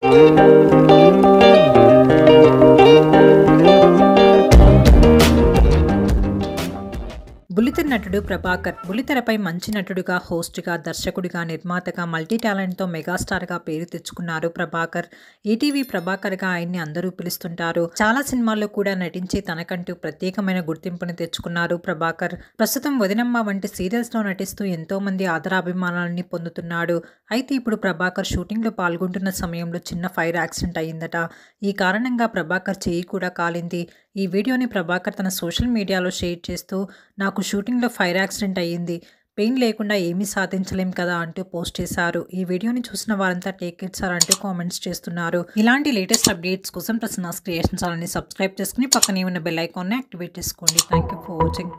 బుల్లితెర నటుడు ప్రభాకర్ బుల్లితెరపై మంచి నటుడుగా హోస్ట్గా దర్శకుడిగా నిర్మాతగా మల్టీ టాలెంట్తో మెగాస్టార్గా పేరు తెచ్చుకున్నారు ప్రభాకర్ ఈటీవీ ప్రభాకర్గా ఆయన్ని అందరూ పిలుస్తుంటారు చాలా సినిమాల్లో కూడా నటించి తనకంటూ ప్రత్యేకమైన గుర్తింపుని తెచ్చుకున్నారు ప్రభాకర్ ప్రస్తుతం వదినమ్మ వంటి సీరియల్స్లో నటిస్తూ ఎంతో మంది ఆదరాభిమానాలని పొందుతున్నాడు అయితే ఇప్పుడు ప్రభాకర్ షూటింగ్లో పాల్గొంటున్న సమయంలో చిన్న ఫైర్ యాక్సిడెంట్ అయ్యిందట ఈ కారణంగా ప్రభాకర్ చేయి కూడా కాలింది ఈ వీడియోని ప్రభాకర్ తన సోషల్ మీడియాలో షేర్ చేస్తూ నాకు షూటింగ్లో ఫైర్ యాక్సిడెంట్ అయ్యింది పెయిన్ లేకుండా ఏమీ సాధించలేం కదా అంటూ పోస్ట్ చేశారు ఈ వీడియోని చూసిన వారంతా టేక్ ఇట్ సార్ అంటూ కామెంట్స్ చేస్తున్నారు ఇలాంటి లేటెస్ట్ అప్డేట్స్ కోసం ప్రసన్నాస్ క్రియేషన్ ఛానల్ని సబ్స్క్రైబ్ చేసుకుని పక్కనే ఉన్న బెల్ ఐకాన్ని యాక్టివేట్ చేసుకోండి థ్యాంక్ యూ ఫర్ వాచింగ్